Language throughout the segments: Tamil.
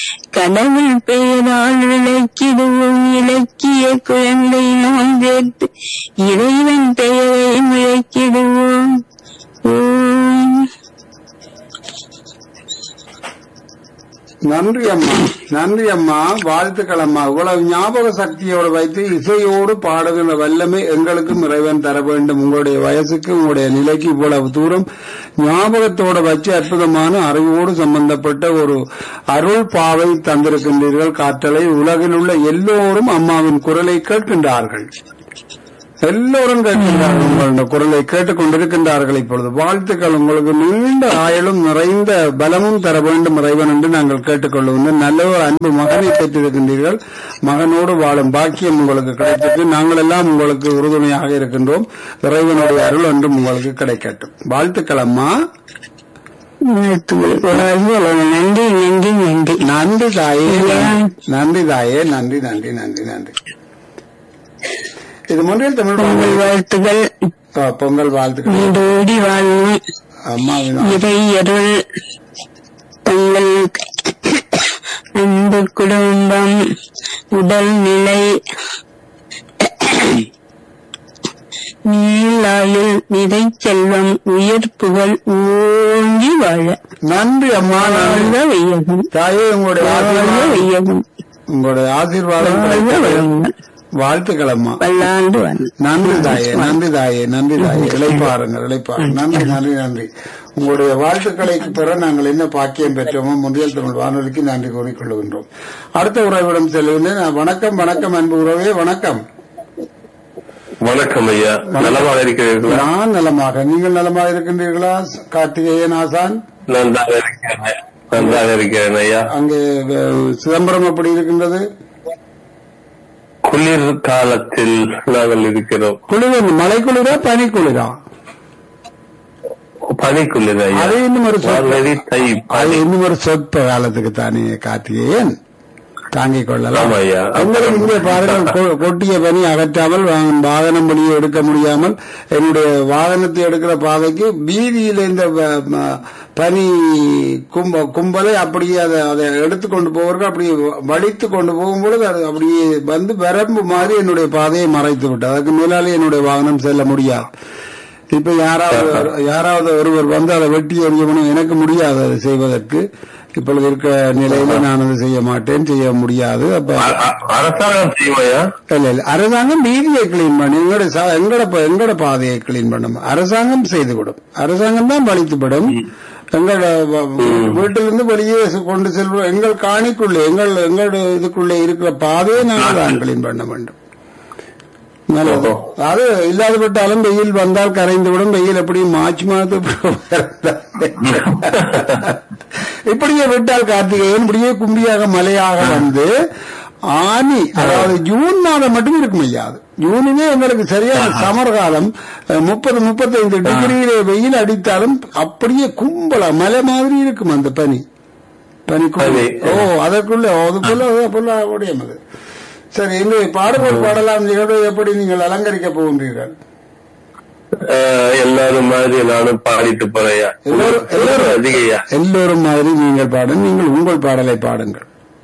கடவுள் பெயரால் விளக்கிடுவோம் இலக்கிய குழந்தை நாம் சேர்த்து இறைவன் பெயரை முழக்கிடுவோம் ஓம் நன்றி அம்மா நன்றி அம்மா வாழ்த்துக்கள் அம்மா இவ்வளவு ஞாபக சக்தியோடு வைத்து இசையோடு பாடுகிற வல்லமை எங்களுக்கும் இறைவன் தர வேண்டும் உங்களுடைய வயசுக்கு உங்களுடைய நிலைக்கு இவ்வளவு தூரம் ஞாபகத்தோட வச்சு அற்புதமான அறிவோடு சம்பந்தப்பட்ட ஒரு அருள் பாவை தந்திருக்கின்றீர்கள் காற்றலை உலகில் உள்ள எல்லோரும் அம்மாவின் குரலை கேட்கின்றார்கள் எல்லோரும் கேட்கின்றார்கள் உங்களுடைய குரலை கேட்டுக் கொண்டிருக்கின்றார்கள் இப்பொழுது வாழ்த்துக்கள் உங்களுக்கு நீண்ட ஆயுளும் நிறைந்த பலமும் தர வேண்டும் இறைவன் என்று நாங்கள் கேட்டுக்கொள்ளுகின்றோம் நல்ல ஒரு அன்பு மகனை பெற்றிருக்கின்றீர்கள் மகனோடு வாழும் பாக்கியம் உங்களுக்கு கிடைத்தது நாங்கள் எல்லாம் உங்களுக்கு உறுதுணையாக இருக்கின்றோம் இறைவனுடைய அருள் என்றும் உங்களுக்கு கிடைக்கட்டும் வாழ்த்துக்கள் அம்மா நன்றி நன்றி நன்றி நன்றி தாயே நன்றி தாயே நன்றி நன்றி நன்றி நன்றி இது முன்றில் தமிழ் உங்கள் வாழ்த்துகள் ஆ, பொங்கல் வாழ்த்துக்கள் நீடோடி வாழும் அம்மாவின் இறை அருள் தங்கள் அன்பு குடும்பம் உடல்நிலை நீளாயுள் நிறை செல்வம் உயர் புகழ் ஓங்கி வாழ நன்றி அம்மா வாழ்க நன்றி வையகம் தாயே உங்களுடைய வாழ்க ஆசீர்வாதம் வையகம் உங்களுடைய ஆசீர்வாதம் வாழ்க கிடைத்தது. வளமுடன் வாழ்த்துக்கள் அம்மா பல்லாண்டு வந்து நன்றி தாயே நன்றி தாயே நன்றி தாயே இழைப்பாருங்கள் இழைப்பாருங்கள் நன்றி நன்றி நன்றி உங்களுடைய வாழ்த்துக்களைக்கு பெற நாங்கள் என்ன பாக்கியம் பெற்றோமோ முந்தியல் தமிழ் வானொலிக்கு நன்றி கூறிக்கொள்கின்றோம் அடுத்த உறவிடம் செல்கின்றேன் நான் வணக்கம் வணக்கம் அன்பு உறவே வணக்கம் வணக்கம் ஐயா நலமாக இருக்கிறீர்களா நான் நலமாக நீங்கள் நலமாக இருக்கின்றீர்களா கார்த்திகேயன் ஆசான் நன்றாக இருக்கிறேன் நன்றாக இருக்கிறேன் ஐயா அங்கே அஹ், சிதம்பரம் எப்படி இருக்கின்றது குளிர் காலத்தில் நாங்கள் இருக்கிறோம் குளிர் மழை குளிரா பனி குளிரா பனி குளிர் ஐயா அது இன்னும் ஒரு சொற்ப ஆல்ரெடி தை அது பனி இன்னும் ஒரு சொற்ப காலத்துக்கு தானே கார்த்திகேயன் தாங்கிக் கொள்ளலாம் ஆமா ஐயா. எங்களுக்கு இங்கே பாருங்கள் கொ- கொட்டிய பனி அகற்றாமல் வா- வாகனம் வழியை எடுக்க முடியாமல் என்னுடைய வாகனத்தை எடுக்கிற பாதைக்கு வீதியில் இந்த வ- ம- பனி கும்ப கும்பலை அப்படியே அதை அதை எடுத்துக்கொண்டு போவர்கள் அப்படியே வடித்து கொண்டு போகும்பொழுது அது அப்படியே வந்து வரம்பு மாதிரி என்னுடைய பாதையை மறைத்து விட்டது அதுக்கு மேலாலே என்னுடைய வாகனம் செல்ல முடியாது இப்ப யாராவது யாராவது ஒருவர் வந்து அதை வெட்டி எறியணும் எனக்கு முடியாது அதை செய்வதற்கு இப்பொழுது இருக்க நிலையில நான் அதை செய்ய மாட்டேன் செய்ய முடியாது அப்ப அ- அ- அரசாங்கம் செய்யும் ஐயா இல்ல இல்ல அரசாங்கம் வீதியை கிளீன் பண்ணி எங்களோட சா- எங்களோட ப- எங்களோட பாதையை கிளீன் பண்ணும் அரசாங்கம் செய்து கொடும் அரசாங்கம் தான் பழித்துப்படும் எங்களோட வ- வீட்டிலிருந்து வெளியே சு- கொண்டு செல்வோம் எங்கள் காணிக்குள்ளே எங்கள் எங்களோட இதுக்குள்ளே இருக்கிற பாதையை நாங்கள் தான் கிளீன் பண்ண வேண்டும் நல்லது. அது இல்லாதப்பட்டாலும் வெயில் வந்தால் கரைந்துவிடும் வெயில் எப்படியும் மார்ச் மாதத்து இப்படியே விட்டால் கார்த்திகேயன் இப்படியே கும்பியாக மலையாக வந்து ஆனி அதாவது ஜூன் மாதம் மட்டும் இருக்கும் ஐயா அது ஜூனிலே எங்களுக்கு சரியான சமர் காலம் முப்பது முப்பத்தைந்து டிகிரியிலே வெயில் அடித்தாலும் அப்படியே கும்பலா மலை மாதிரி இருக்கும் அந்த பனி பனி பனி. ஓ அதற்குள்ள அதுக்குள்ள அதுக்குள்ள முடியும் அது சரி இன்று பாடுபோல் பாடலாம் நிகழ்வை எப்படி நீங்கள் அலங்கரிக்க போகின்றீர்கள் அஹ், எல்லாரும் மாதிரி நானும் பாடிட்டு போறேன் ஐயா எல்லோரும் எல்லோரும் அதிக ஐயா எல்லோரும் மாதிரி நீங்கள் பாடுங்க நீங்கள் உங்கள் பாடலை பாடுங்கள்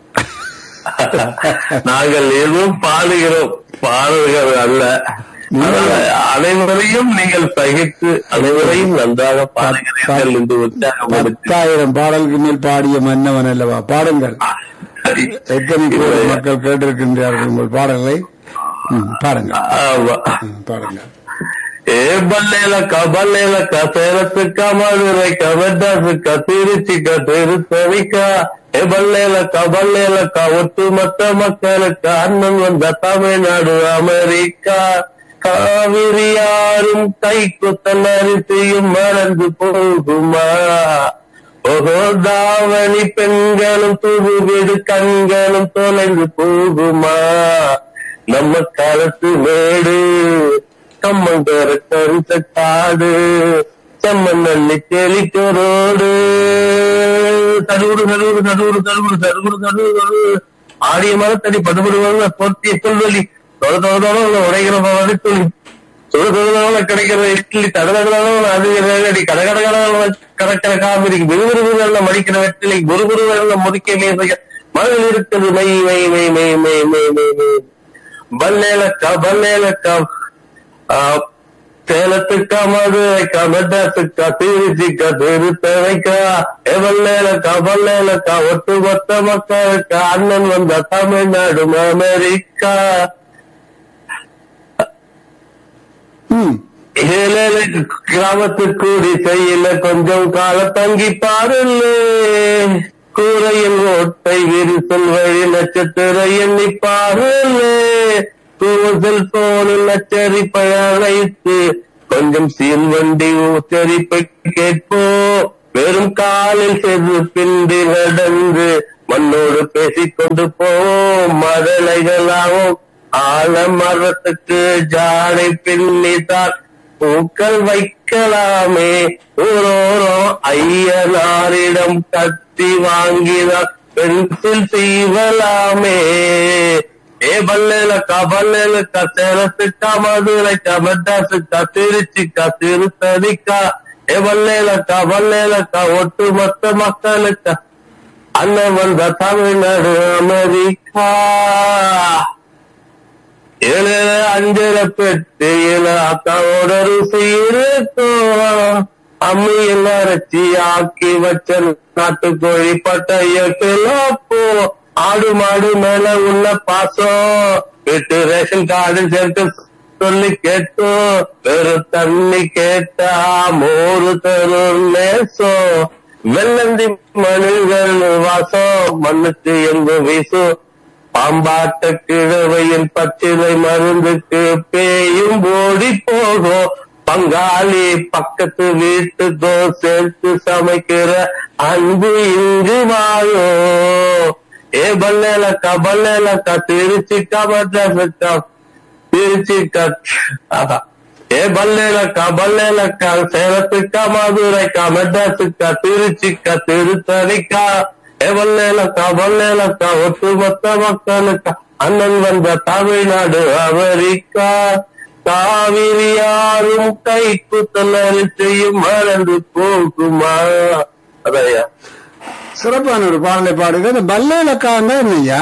நாங்கள் எதுவும் பாடுகிறோம் பாடுகிறது அல்ல ஆனால் அனைவரையும் நீங்கள் சகித்து அனைவரையும் நன்றாக பாடுகிறீர்கள் என்று உற்சாகப்படுத்தி பத்தாயிரம் பாடலுக்கு மேல் பாடிய மன்னவன் அல்லவா பாடுங்கள் எத்தனை கோடி மக்கள் கேட்டிருக்கின்றார்கள் உங்கள் பாடல்களை ம், பாடுங்கள் ஆமா ம், பாடுங்கள் ஏ பல்லேலக்கா பல்லேலக்கா சேலத்துக்கா மதுரைக்கா மெட்ராஸுக்கா திருச்சிக்கா திருத்தணிக்கா ஏ பல்லேலக்கா பல்லேலக்கா ஒட்டுமொத்த மக்களுக்கா அண்ணன் வந்த தமிழ்நாடு அமெரிக்கா காவிரி யாரும் கை குத்தல் அரிசியும் மறந்து போகுமா ஓஹோ தாவணி பெண்களும் துருவிடு கண்களும் தொலைந்து போகுமா நம்ம காலத்து மேடு கம்மங்கர கருத்த காடு செம்மண் அள்ளி தெளிக்கரோடு தடுகுடு தடுகுடு தடுகுடு தடுகுடு தடுகுடு தடுகுடு தடுகுடு ஆடிய மரத்தடி படுபடுவாங்க பொத்திய புல்வெளி தொட தொட தொட உடைகிற மாதிரி துளி தொட தொட கிடைக்கிற இட்லி தடதடலாம் அது வேகடி கடகடகட கடற்கரை காவிரி விறுவிறுவில மடிக்கிற வெற்றிலை குருகுருவில முறிக்க மீசைய மகள் இருக்குது மெய் மெய் மெய் மெய் மெய் மெய் மெய் மெய் பல்லேலக்கா பல்லேலக்கா சேலத்துக்கா மதுரைக்கா மெட்ராஸுக்கா திருச்சிக்கா திருத்தவைக்கா எவல்லேலக்கா பல்லேலக்கா ஒட்டு மொத்த மக்களுக்கா அண்ணன் வந்த தமிழ்நாடு அமெரிக்கா ம் ஏழேழு கிராமத்து கூடி செய்யல கொஞ்சம் கால தங்கி பாருலே கூரையில் ஓட்டை விரிசல் வழி நட்சத்திர எண்ணி பாருலே கூவசல் போனில் நச்சரிப்பை அழைத்து கொஞ்சம் சீன் வண்டி உச்சரிப்பை கேட்போ வெறும் காலில் சென்று பிந்தி நடந்து மண்ணோடு பேசிக்கொண்டு போவோம் மதலைகளாகும் ஆலமரத்துக்கு ஜாடை பின்னிதான் பூக்கள் வைக்கலாமே ஓரோரம் ஐயனாரிடம் கத்தி வாங்கினால் பென்சில் செய்வலாமே ஏ பல்லேலக்கா பல்லேலக்கா சேலத்துக்கா மதுரைக்கா மெட்ராஸுக்கா திருச்சிக்கா திருத்தணிக்கா ஏ பல்லேலக்கா பல்லேலக்கா ஒட்டு மொத்த மக்களுக்கா அண்ணன் வந்த தமிழ்நாடு அமெரிக்கா ஏழு அஞ்சல பெட்டு ஏழு அக்காவோட ருசி இருக்கும் அம்மியில் அரைச்சி ஆக்கி வச்ச நாட்டுக்கோழி பட்டைய கிளப்போ ஆடு மாடு மேல உள்ள பாசம் வீட்டு ரேஷன் கார்டு சேர்த்து சொல்லி கேட்டோம் வெறும் தண்ணி கேட்டா மோரு தரும் நேசம் வெள்ளந்தி மனிதன் வாசம் மண்ணுக்கு எங்கு வீசும் பாம்பாட்ட கிழவையின் பச்சிலை மருந்துக்கு பேயும் ஓடி போகும் பங்காளி பக்கத்து வீட்டு தோசைக்கு சமைக்கிற அன்பு இங்கு வாயோ ஏ பல்லேலக்கா பல்லேலக்கா திருச்சிக்கா மட்ராசுக்கா திருச்சிக்கா ஆஹா. ஏ பல்லேலக்கா பல்லேலக்கா சேலத்துக்கா மதுரைக்கா மெட்ராஸுக்கா திருச்சிக்கா திருத்தணிக்கா ஏ பல்லேலக்கா பல்லேலக்கா ஒட்டுமொத்த மக்களுக்கா அண்ணன் வந்த தமிழ்நாடு அமெரிக்கா காவிரி யாரும் கை குத்தல் செய்யும் மறந்து போகுமா அதையா சிறப்பான ஒரு பாடலை பாடுங்க இந்த பல்லேலக்காண்டா என்னய்யா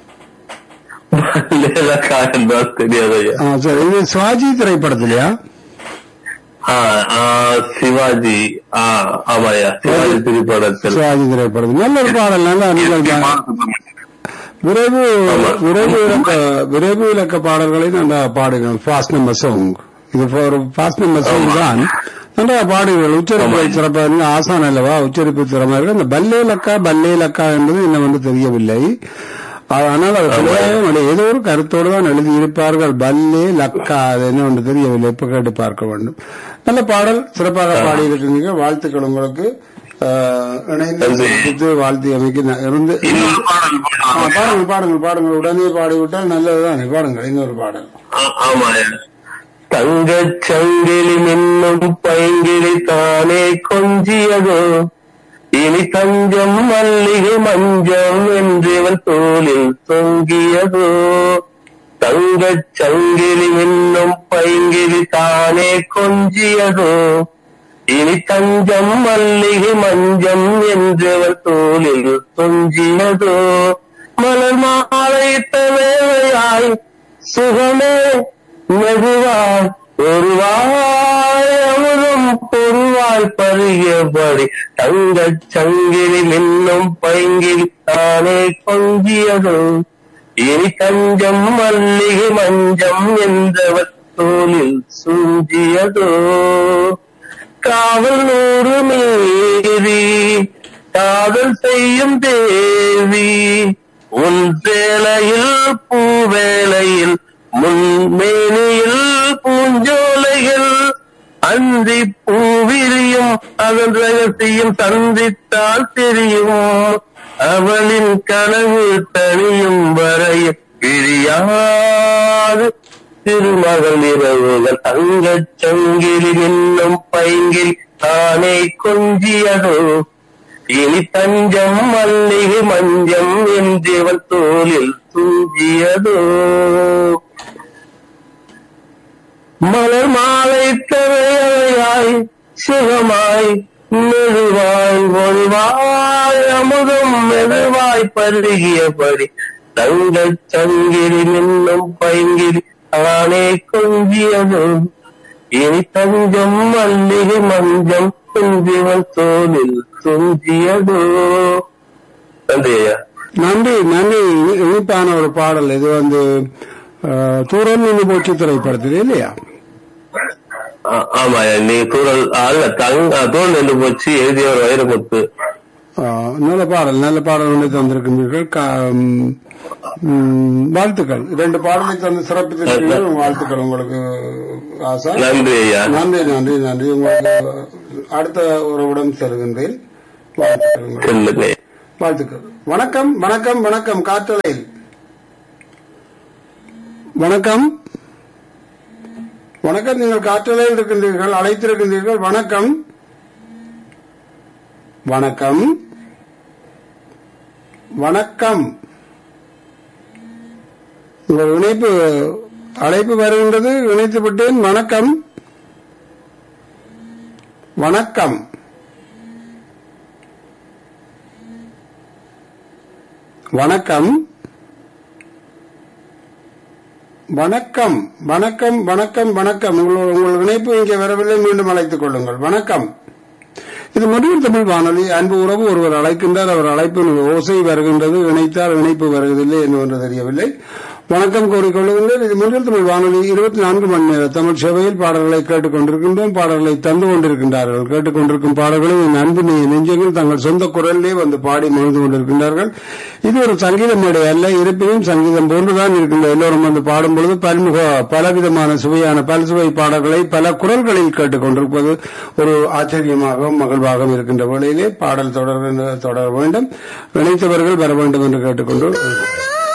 பல்லேலக்கா என்றால் தெரியாதையா ஆ, சரி இது சுவாஜி திரைப்படத்திலயா ஆ, ஆ, சிவாஜி ஆ ஆமாயா சிவாஜி திரைப்படத்தில் சுவாஜி திரைப்படத்தில் நல்ல ஒரு பாடல் நல்ல நீங்கள் விரைவு விரைவு இலக்க விரைவு இலக்க பாடல்களை நல்லா பாடுங்கள் ஃபாஸ்ட் நம்பர் சாங் இது ஒரு ஃபாஸ்ட் நம்பர் சாங் தான் நன்றா பாடுங்கள் உச்சரிப்பு சிறப்பாக இருக்கு ஆசான் அல்லவா உச்சரிப்பு திறமா இருக்கு அந்த பல்லே லக்கா பல்லே லக்கா என்பது இன்னும் வந்து தெரியவில்லை அது- ஆனால் அது பிழையாகவும் இல்லை. ஏதோ ஒரு கருத்தோடு தான் எழுதி இருப்பார்கள் பல்லே லக்கா அது என்ன ஒன்று தெரியவில்லை இப்ப கேட்டு பார்க்க வேண்டும் நல்ல பாடல் சிறப்பாக பாடியிருக்கீங்க வாழ்த்துக்கள் உங்களுக்கு ஆஹ், இணைந்து நன்றி. சிறப்பித்து வாழ்த்தி அமைக்க நான் இருந்து இன்னொரு பாடல் ஆ, பாடலாம். பாடுங்கள் பாடுங்கள் பாடுங்கள் உடனே பாடிவிட்டால் நல்லதுதான் பாடுங்கள் இன்னொரு பாடல் ஆ- ஆமாயா தங்கச் சங்கிலி மின்னும் பைங்கிலி தானே கொஞ்சியதோ இனி தஞ்சம் மல்லிகை மஞ்சம் என்றவன் தோளில் தொங்கியதோ தங்கச் சங்கிலி மின்னும் பைங்கிலி தானே கொஞ்சியதோ இனி தஞ்சம் மல்லிகை மஞ்சம் என்றவன் தோளில் தொங்கியதோ மலர் மாலை தவேயாய் சுகமே மெதுவாய் ஒருவாய் அமுதம் பொருவாய் பருகியபடி தங்கச் சங்கிலி மின்னும் பைங்கில் தானே கொஞ்சியதோ இனி தஞ்சம் மல்லிகை மஞ்சம் என்றவர் தோளில் சூஞ்சியதோ காவல் நூறு மீறி காதல் செய்யும் தேவி உன் சேலையில் பூவேலையில் முன்மேனியில் பூஞ்சோலையில் அந்தி பூவிரியும் அதன் ரகசியம் சந்தித்தால் தெரியும் அவளின் கனவு தனியும் வரையில் பிரியாது திருமகள் இரவுகள் தங்கச் சங்கிலி நின்னும் பைங்கில் தானே கொஞ்சியதோ இனி தஞ்சம் மல்லிகை மஞ்சம் என்றவன் தோளில் தூங்கியதோ மலர் மாலை தவையாய் சுகமாய் மெதுவாய் ஒளிவாய் அமுதம் மெதுவாய் பருகியபடி தங்கச் சங்கிரி மின்னும் பைங்கிரி ஆனே கொஞ்சியது இனி தஞ்சம் மல்லிகை மஞ்சம் குஞ்சிவன் தோலில் துஞ்சியதோ நன்றி ஐயா நன்றி நன்றி இனி- இனிப்பான ஒரு பாடல் இது வந்து அஹ், தூரல் நின்று போச்சு திரைப்படத்தில் இல்லையா ஆ- ஆமா ஐயா நீ தூரல் அல்ல தங் தூரல் நின்று போச்சு எழுதிய ஒரு வைரமுத்து அஹ், நல்ல பாடல் நல்ல பாடல் ஒன்று தந்திருக்கின்றீர்கள் கா- ம், ம், வாழ்த்துக்கள் இரண்டு பாடலை தந்து சிறப்பித்திருக்கிறீர்கள் வாழ்த்துக்கள் உங்களுக்கு ஆசா நன்றி ஐயா நன்றி நன்றி நன்றி உங்களுக்கு அடுத்த உறவுடன் செல்கின்றேன் வாழ்த்துக்கள் உங்களுக்கு. சொல்லுங்க வாழ்த்துக்கள் வணக்கம் வணக்கம் வணக்கம் காற்றலையில் வணக்கம் வணக்கம் நீங்கள் காற்றலையில் இருக்கின்றீர்கள் அழைத்திருக்கின்றீர்கள் வணக்கம் வணக்கம் வணக்கம் உங்கள் இணைப்பு அழைப்பு வருகின்றது இணைத்து விட்டேன் வணக்கம் வணக்கம் வணக்கம் வணக்கம் வணக்கம் வணக்கம் வணக்கம் உங்கள் உங்கள் இணைப்பு இங்கே வரவில்லை மீண்டும் அழைத்துக் கொள்ளுங்கள் வணக்கம் இது முடிவில் தமிழ் வானொலி அன்பு உறவு ஒருவர் அழைக்கின்றார் அவர் அழைப்பின் ஓசை வருகின்றது இணைத்தால் இணைப்பு வருவதில்லை என்று தெரியவில்லை வணக்கம் கூறிக்கொள்ளுகின்றேன் இது முடிவில் தமிழ் வானொலி இருபத்தி நான்கு மணி நேர தமிழ் சேவையில் பாடல்களை கேட்டுக் கொண்டிருக்கின்றோம் பாடல்களை தந்து கொண்டிருக்கின்றார்கள் கேட்டுக் கொண்டிருக்கும் பாடல்களை என் அன்பு நெ- நெஞ்சங்கள் தங்கள் சொந்த குரலிலே வந்து பாடி மகிழ்ந்து கொண்டிருக்கின்றார்கள் இது ஒரு சங்கீத மேடை அல்ல இருப்பினும் சங்கீதம் போன்றுதான் இருக்கின்ற எல்லோரும் வந்து பாடும் பொழுது பல்முக பலவிதமான சுவையான பல்சுவை பாடல்களை பல குரல்களில் கேட்டுக் கொண்டிருப்பது ஒரு ஆச்சரியமாகவும் மகிழ்வாகவும் இருக்கின்ற வேளையிலே பாடல் தொடர் தொடர வேண்டும் இணைத்தவர்கள் வர வேண்டும் என்று கேட்டுக்கொண்டு